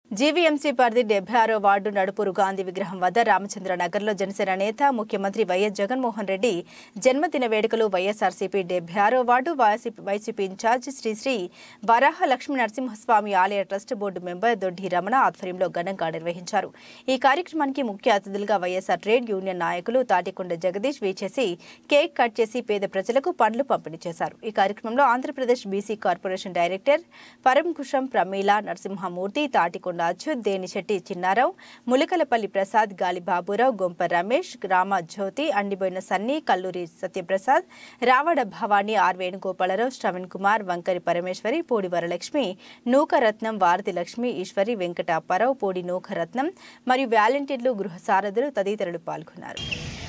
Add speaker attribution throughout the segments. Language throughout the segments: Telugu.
Speaker 1: జీవీఎంసీ పరిధి డెబ్బై ఆరో వార్డు నడుపూరు గాంధీ విగ్రహం వద్ద రామచంద్ర నగర్లో జనసేన నేత ముఖ్యమంత్రి వైఎస్ జగన్మోహన్ రెడ్డి జన్మదిన వేడుకలు వైఎస్ఆర్సీపీ డెబ్బై ఆరో వార్డు వైసీపీ వైసీపీ ఇన్ఛార్జ్ శ్రీ శ్రీ వరాహ లక్ష్మీ నరసింహస్వామి ఆలయ ట్రస్ట్ బోర్డు మెంబర్ దొడ్డి రమణ ఆధ్వర్యంలో ఘనంగా నిర్వహించారు ఈ కార్యక్రమానికి ముఖ్య అతిథులుగా వైఎస్ఆర్ ట్రేడ్ యూనియన్ నాయకులు తాటికొండ జగదీష్ వీచేసి కేక్ కట్ చేసి పేద ప్రజలకు పండ్లు పంపిణీ చేశారు ఈ కార్యక్రమంలో Andhra Pradesh BC corporation director Paramkusam Pramila Narasimhamurthy Tatikonda Achyut Denisetti Chinnarao Mulakalapalli Prasad Gali Baburao Gompa Ramesh గ్రామ జ్యోతి అండిబోయిన సన్ని కల్లూరి సత్యప్రసాద్ రావడ భవానీ ఆర్ వేణుగోపాలరావు శ్రవణ్ కుమార్ వంకరి పరమేశ్వరి పూడి వరలక్ష్మి నూకరత్నం వారతి లక్ష్మి ఈశ్వరి వెంకట అప్పారావు పూడి నూకరత్నం మరియు వాలంటీర్లు గృహ సారథులు తదితరులు పాల్గొన్నారు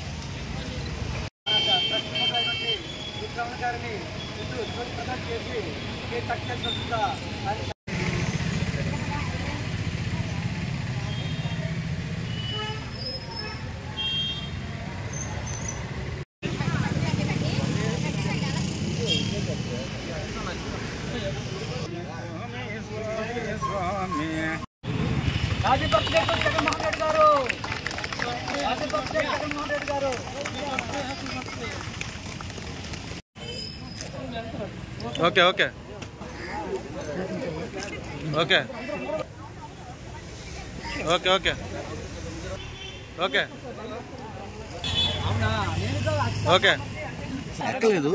Speaker 2: ప్రశ్నటువంటి విక్రమణ గారిని ముందు జ్యోతి ప్రదాన్ చేసి కేక్ కట్ చేసినట్టుగా ఆయన రాజపక్ష జగన్మోహన్ రెడ్డి గారు రాజపక్ష జగన్మోహన్ రెడ్డి గారు
Speaker 3: okay okay okay okay okay okay okay
Speaker 4: ఎక్కలేదు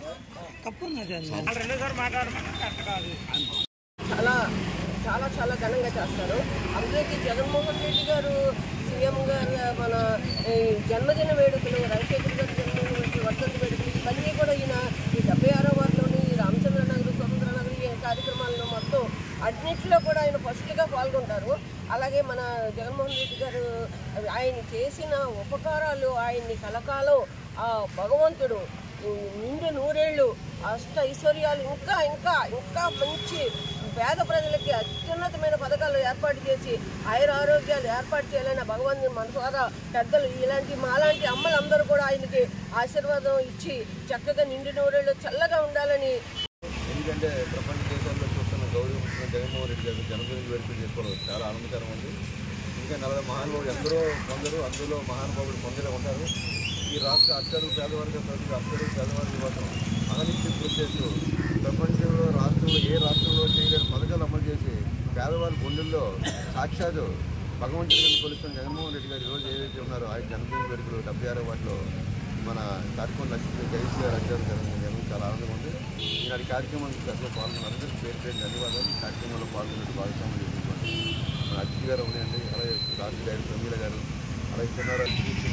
Speaker 5: చాలా చాలా చాలా ఘనంగా చేస్తారు అందరికీ జగన్మోహన్ రెడ్డి గారు సీఎం గారు మన ఈ జన్మదిన వేడుకలు రాజశేఖర్ గారి జన్మదిన వేడుకలు వర్ధంతి వేడుకలు ఇవన్నీ కూడా ఈయన ఈ డెబ్బై ఆరో వార్డులోని ఈ రామచంద్ర నగర్ స్వతంత్ర నగర్ ఈ కార్యక్రమాల్లో మొత్తం అన్నింటిలో కూడా ఆయన ఫస్ట్గా పాల్గొంటారు అలాగే మన జగన్మోహన్ రెడ్డి గారు ఆయన చేసిన ఉపకారాలు ఆయన్ని కలకాలం ఆ భగవంతుడు నిండు నూరేళ్ళు అష్ట ఐశ్వర్యాలు ఇంకా ఇంకా ఇంకా మంచి పేద ప్రజలకి అత్యున్నతమైన పథకాలు ఏర్పాటు చేసి ఆయుర ఆరోగ్యాలు ఏర్పాటు చేయాలని భగవంతుని మన ద్వారా పెద్దలు ఇలాంటి మాలాంటి అమ్మలందరూ కూడా ఆయనకి ఆశీర్వాదం ఇచ్చి చక్కగా నిండు నూరేళ్ళు చల్లగా ఉండాలని
Speaker 4: ఎందుకంటే ప్రపంచ దేశాల్లో చూస్తున్న గౌరవ ముఖ్యమంత్రి జగన్మోహన్ రెడ్డి గారు జన్మదిన వేడుకలు చేసుకోవడం చాలా ఆనందకరం ఉంది ఇంకా నలభై మహానుభావులు ఎందరో కొందరు అందులో మహానుభావులు కొందరే ఉంటారు ఈ రాష్ట్ర అత్యరు పేదవర్గ ప్రజలు అత్యరు పేదవర్గ కోసం అహనిత్య కృషి చేస్తూ ప్రపంచంలో రాష్ట్రంలో ఏ రాష్ట్రంలో చేయలేని పథకాలు అమలు చేసి పేదవారి గుండెల్లో సాక్షాత్ భగవంతుడిని కొలుస్తున్న జగన్మోహన్ రెడ్డి గారు ఈరోజు ఏదైతే ఉన్నారో ఆయన జన్మదిన వేడుకలు డెబ్బై ఆరో వాటిలో మన కార్యక్రమం లక్ష్మీ జగదీష్ గారు అధ్యయనం జరగడం చాలా ఆనందంగా ఉంది ఈనాటి కార్యక్రమానికి అసలు పాల్గొన్న అందరికీ పేరు పేరు ధన్యవాదాలు ఈ కార్యక్రమంలో పాల్గొన్నట్టు భాగస్వామ్యం చేసినటువంటి మన అతిథి గారు ఉన్నాయండి అలాగే రాజు గారు ప్రమీల గారు అలాగే చిన్నారు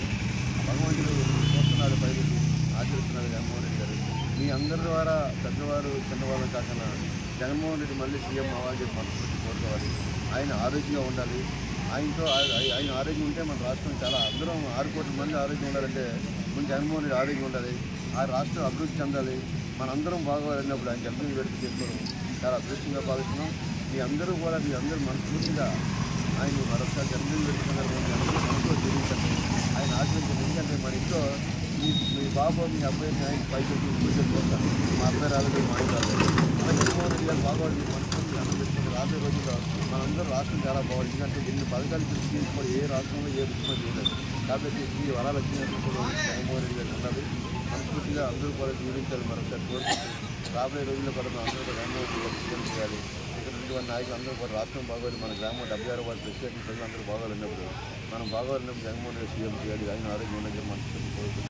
Speaker 4: భగవంతుడు చూస్తున్నాడు పైకి ఆచరిస్తున్నాడు జగన్మోహన్ రెడ్డి గారు మీ అందరి ద్వారా పెద్దవారు చిన్నవాళ్ళని కాకుండా జగన్మోహన్ రెడ్డి మళ్ళీ సీఎం అవ్వాలని చెప్పి మనస్ఫూర్తి కోరుకోవాలి ఆయన ఆరోగ్యంగా ఉండాలి ఆయనతో ఆయ- ఆయ- ఆయన ఆరోగ్యం ఉంటే మన రాష్ట్రం చాలా అందరం ఆరు కోట్ల మంది ఆరోగ్యం ఉండాలంటే ముందు జగన్మోహన్ రెడ్డి ఆరోగ్యం ఉండాలి ఆ రాష్ట్రం అభివృద్ధి చెందాలి మనందరం బాగోవాలన్నప్పుడు ఆయన జన్మదిన వేడుక చేసుకోవడం చాలా అదృష్టంగా భావిస్తున్నాం మీ అందరూ కూడా మీ అందరూ మనస్ఫూర్తిగా ఆయన మరొకసారి జన్మదిన వేడుక సందర్భంగా మీ అందరూ మనసులో జీవించండి ఆయన ఆశ్రయించండి ఎందుకంటే మన ఇంట్లో మీ మీ బాబు మీ అబ్బాయిని ఆయన పైకి కూర్చొని పోతారు మా అబ్బాయి రాలేదు మా ఆయన రాలేదు అలా జగన్మోహన్ రెడ్డి గారు బాగోవాలి మీ మనస్ఫూర్తిగా అనుభవిస్తుంది రాబోయే రోజుల్లో మనందరూ రాష్ట్రం చాలా బాగుంది ఎందుకంటే ఎన్ని పథకాలు కృషి కూడా ఏ రాష్ట్రంలో ఏ ముఖ్యమంత్రి చేయలేదు కాబట్టి ఈ వరాలక్ష్మి కూడా జగన్మోహన్ రెడ్డి గారు ఉండాలి మనస్ఫూర్తిగా అందరూ కూడా జీవించాలి మరొకసారి కోరుకుంటూ రాబోయే రోజుల్లో కూడా మనం అందరూ కూడా జగన్మోహన్ రెడ్డి గారు సీఎం చేయాలి ఇక్కడ ఉన్నటువంటి నాయకులు అందరూ కూడా రాష్ట్రం బాగోవాలి మన గ్రామం డెబ్బై ఆరు వాటి ప్రత్యేక ప్రజలు అందరూ బాగోవాలన్నప్పుడు మనం బాగోవాలన్నప్పుడు జగన్మోహన్ రెడ్డి సీఎం చేయాలి ఆయన ఆరోగ్యం ఉన్నది మనస్ఫూర్తి కోరుకుంటున్నాం